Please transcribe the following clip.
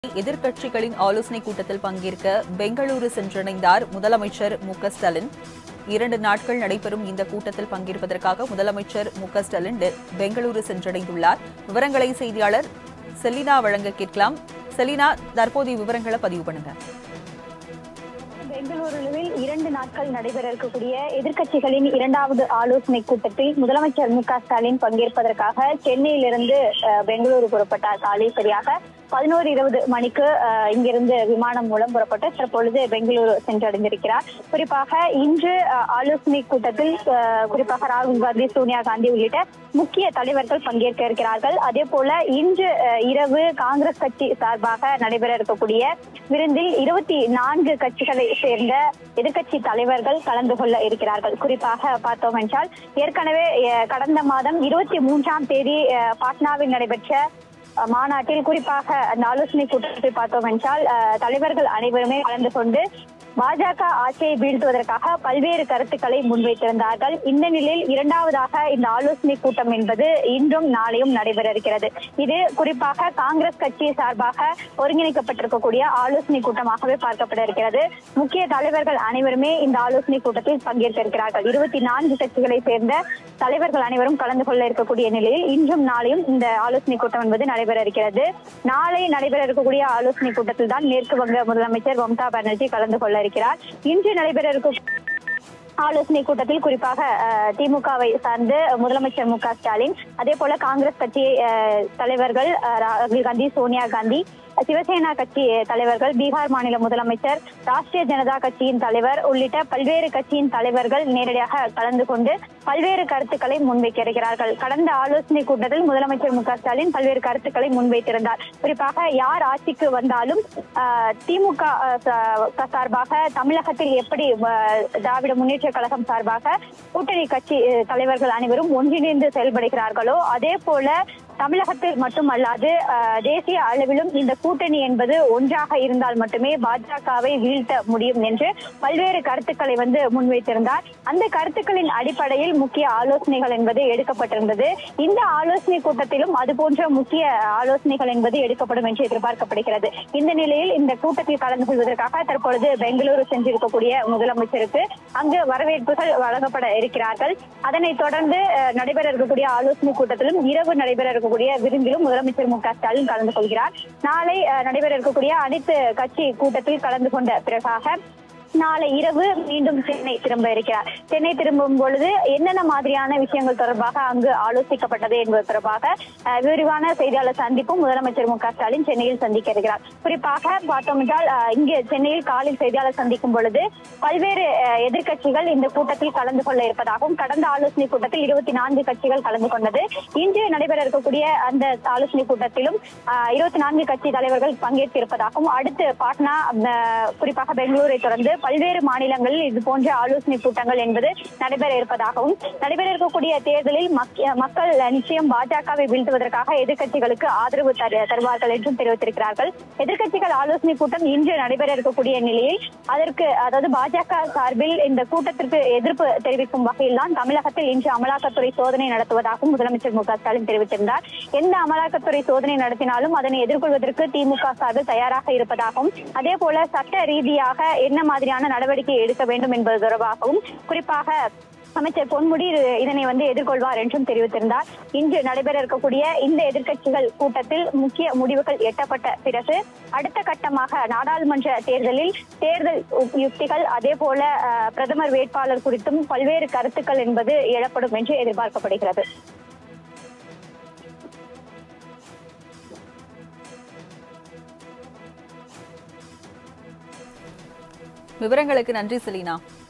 எதிர்க்கட்சிகளின் ஆலோசனைக் கூட்டத்தில் பங்கேற்க பெங்களூரு சென்றடைந்தார் முதலமைச்சர் மு க ஸ்டாலின் இரண்டு நாட்கள் நடைபெறும் இந்த கூட்டத்தில் பங்கேற்பதற்காக முதலமைச்சர் மு க ஸ்டாலின் டெ- பெங்களூரு சென்றடைந்துள்ளார் விவரங்களை செய்தியாளர் செலினா வழங்க கேட்கலாம் செலினா தற்போதைய விவரங்களை பதிவு பண்ணுங்க பெங்களூருவில் இரண்டு நாட்கள் நடைபெற இருக்கக்கூடிய எதிர்க்கட்சிகளின் இரண்டாவது ஆலோசனை கூட்டத்தில் முதலமைச்சர் மு க ஸ்டாலின் பங்கேற்பதற்காக சென்னையிலிருந்து அஹ், பெங்களூரு புறப்பட்டார் காலை சரியாக பதினோரு இருபது மணிக்கு அஹ், இங்கிருந்து விமானம் மூலம் புறப்பட்டு தற்பொழுது பெங்களூரு சென்றடைந்திருக்கிறார் குறிப்பாக இன்று அஹ், ஆலோசனை கூட்டத்தில் அஹ், குறிப்பாக ராகுல் காந்தி சோனியா காந்தி உள்ளிட்ட முக்கிய தலைவர்கள் பங்கேற்க இருக்கிறார்கள் அதே போல இன்று அஹ், இரவு காங்கிரஸ் கட்சி சார்பாக நடைபெற இருக்கக்கூடிய விருந்தில் இருபத்தி நான்கு கட்சிகளை சேர்ந்த எதிர்க்கட்சி தலைவர்கள் கலந்து கொள்ள இருக்கிறார்கள் குறிப்பாக பார்த்தோம் என்றால் ஏற்கனவே அஹ், கடந்த மாதம் இருபத்தி மூன்றாம் தேதி அஹ், பாட்னாவில் நடைபெற்ற அஹ், மாநாட்டில் குறிப்பாக அந்த ஆலோசனை கூட்டத்தில் பார்த்தோம் என்றால் அஹ், தலைவர்கள் அனைவருமே கலந்து கொண்டு பாஜக ஆட்சியை வீழ்த்துவதற்காக பல்வேறு கருத்துக்களை முன்வைத்திருந்தார்கள் இந்த நிலையில் இரண்டாவதாக இந்த ஆலோசனை கூட்டம் என்பது இன்றும் நாளையும் நடைபெற இருக்கிறது இது குறிப்பாக காங்கிரஸ் கட்சி சார்பாக ஒருங்கிணைக்கப்பட்டிருக்கக்கூடிய ஆலோசனை கூட்டமாகவே பார்க்கப்பட இருக்கிறது முக்கிய தலைவர்கள் அனைவருமே இந்த ஆலோசனை கூட்டத்தில் பங்கேற்க இருக்கிறார்கள் இருபத்தி நான்கு கட்சிகளை சேர்ந்த தலைவர்கள் அனைவரும் கலந்து கொள்ள இருக்கக்கூடிய நிலையில் இன்றும் நாளையும் இந்த ஆலோசனை கூட்டம் என்பது நடைபெற இருக்கிறது நாளை நடைபெற இருக்கக்கூடிய ஆலோசனை கூட்டத்தில் தான் மேற்கு வங்க முதலமைச்சர் மம்தா பானர்ஜி கலந்து கொள்ள இருக்கிறார் இன்று நடைபெற இருக்கும் ஆலோசனை கூட்டத்தில் குறிப்பாக அஹ், திமுகவை சார்ந்து முதலமைச்சர் மு க ஸ்டாலின் அதே போல காங்கிரஸ் கட்சி அஹ், தலைவர்கள் அஹ், ராகுல் காந்தி சோனியா காந்தி சிவசேனா கட்சி தலைவர்கள் பீகார் மாநில முதலமைச்சர் ராஷ்டிரிய ஜனதா கட்சியின் தலைவர் உள்ளிட்ட பல்வேறு கட்சியின் தலைவர்கள் நேரடியாக கலந்து கொண்டு பல்வேறு கருத்துக்களை முன்வைக்க இருக்கிறார்கள் கடந்த ஆலோசனை கூட்டத்தில் முதலமைச்சர் மு க ஸ்டாலின் பல்வேறு கருத்துக்களை முன்வைத்திருந்தார் குறிப்பாக யார் ஆட்சிக்கு வந்தாலும் ஆஹ், திமுக ஆஹ், சா- சார்பாக தமிழகத்தில் எப்படி ஆஹ், திராவிட முன்னேற்ற கழகம் சார்பாக கூட்டணி கட்சி ஆஹ், தலைவர்கள் அனைவரும் ஒன்றிணைந்து செயல்படுகிறார்களோ அதே போல தமிழகத்தில் மட்டுமல்லாது ஆஹ், தேசிய அளவிலும் இந்த கூட்டணி என்பது ஒன்றாக இருந்தால் மட்டுமே பாஜகவை வீழ்த்த முடியும் என்று பல்வேறு கருத்துக்களை வந்து முன்வைத்திருந்தார் அந்த கருத்துக்களின் அடிப்படையில் முக்கிய ஆலோசனைகள் என்பது எடுக்கப்பட்டிருந்தது இந்த ஆலோசனை கூட்டத்திலும் அது போன்ற முக்கிய ஆலோசனைகள் என்பது எடுக்கப்படும் என்று எதிர்பார்க்கப்படுகிறது இந்த நிலையில் இந்த கூட்டத்தில் கலந்து கொள்வதற்காக தற்பொழுது பெங்களூரு சென்றிருக்கக்கூடிய முதலமைச்சருக்கு அங்கு வரவேற்புகள் வழங்கப்பட இருக்கிறார்கள் அதனைத் தொடர்ந்து அஹ், நடைபெற இருக்கக்கூடிய ஆலோசனை கூட்டத்திலும் இரவு நடைபெற இருக்கக்கூடிய விருந்திலும் முதலமைச்சர் மு க ஸ்டாலின் கலந்து கொள்கிறார் நாளை அஹ், நடைபெற இருக்கக்கூடிய அனைத்து கட்சி கூட்டத்தில் கலந்து கொண்ட பிறகாக நாளை இரவு மீண்டும் சென்னை திரும்ப இருக்கிறார் சென்னை திரும்பும் பொழுது என்னென்ன மாதிரியான விஷயங்கள் தொடர்பாக அங்கு ஆலோசிக்கப்பட்டது என்பது தொடர்பாக அஹ், விரிவான செய்தியாளர் சந்திப்பும் முதலமைச்சர் மு க ஸ்டாலின் சென்னையில் சந்திக்க இருக்கிறார் குறிப்பாக பார்த்தோம் என்றால் அஹ், இங்கு சென்னையில் காலில் செய்தியாளர் சந்திக்கும் பொழுது பல்வேறு அஹ், எதிர்க்கட்சிகள் இந்த கூட்டத்தில் கலந்து கொள்ள இருப்பதாகவும் கடந்த ஆலோசனை கூட்டத்தில் இருபத்தி நான்கு கட்சிகள் கலந்து கொண்டது இன்று நடைபெற இருக்கக்கூடிய அந்த ஆலோசனை கூட்டத்திலும் இருபத்தி நான்கு கட்சி தலைவர்கள் பங்கேற்க இருப்பதாகவும் அடுத்து பாட்னா அஹ், குறிப்பாக பெங்களூரை தொடர்ந்து பல்வேறு மாநிலங்களில் இது போன்ற ஆலோசனை கூட்டங்கள் என்பது நடைபெற இருப்பதாகவும் நடைபெற இருக்கக்கூடிய தேர்தலில் மக்- மக்கள் நிச்சயம் பாஜகவை வீழ்த்துவதற்காக எதிர்க்கட்சிகளுக்கு ஆதரவு தரு- தருவார்கள் என்றும் தெரிவித்திருக்கிறார்கள் எதிர்க்கட்சிகள் ஆலோசனை கூட்டம் இன்று நடைபெற இருக்கக்கூடிய நிலையில் அதற்கு அதாவது பாஜக சார்பில் இந்த கூட்டத்திற்கு எதிர்ப்பு தெரிவிக்கும் வகையில் தான் தமிழகத்தில் இன்று அமலாக்கத்துறை சோதனை நடத்துவதாகவும் முதலமைச்சர் மு க ஸ்டாலின் தெரிவித்திருந்தார் எந்த அமலாக்கத்துறை சோதனை நடத்தினாலும் அதனை எதிர்கொள்வதற்கு திமுக சார்பில் தயாராக இருப்பதாகவும் அதே போல சட்ட ரீதியாக என்ன மாதிரியான நடவடிக்கை எடுக்க வேண்டும் என்பது தொடர்பாகவும் குறிப்பாக அமைச்சர் பொன்முடி இது- இதனை வந்து எதிர்கொள்வார் என்றும் தெரிவித்திருந்தார் இன்று நடைபெற இருக்கக்கூடிய இந்த எதிர்க்கட்சிகள் கூட்டத்தில் முக்கிய முடிவுகள் எட்டப்பட்ட பிறகு அடுத்த கட்டமாக நாடாளுமன்ற தேர்தலில் தேர்தல் உ- யுக்திகள் அதே போல அஹ், பிரதமர் வேட்பாளர் குறித்தும் பல்வேறு கருத்துக்கள் என்பது எழப்படும் என்று எதிர்பார்க்கப்படுகிறது விவரங்களுக்கு நன்றி செலினா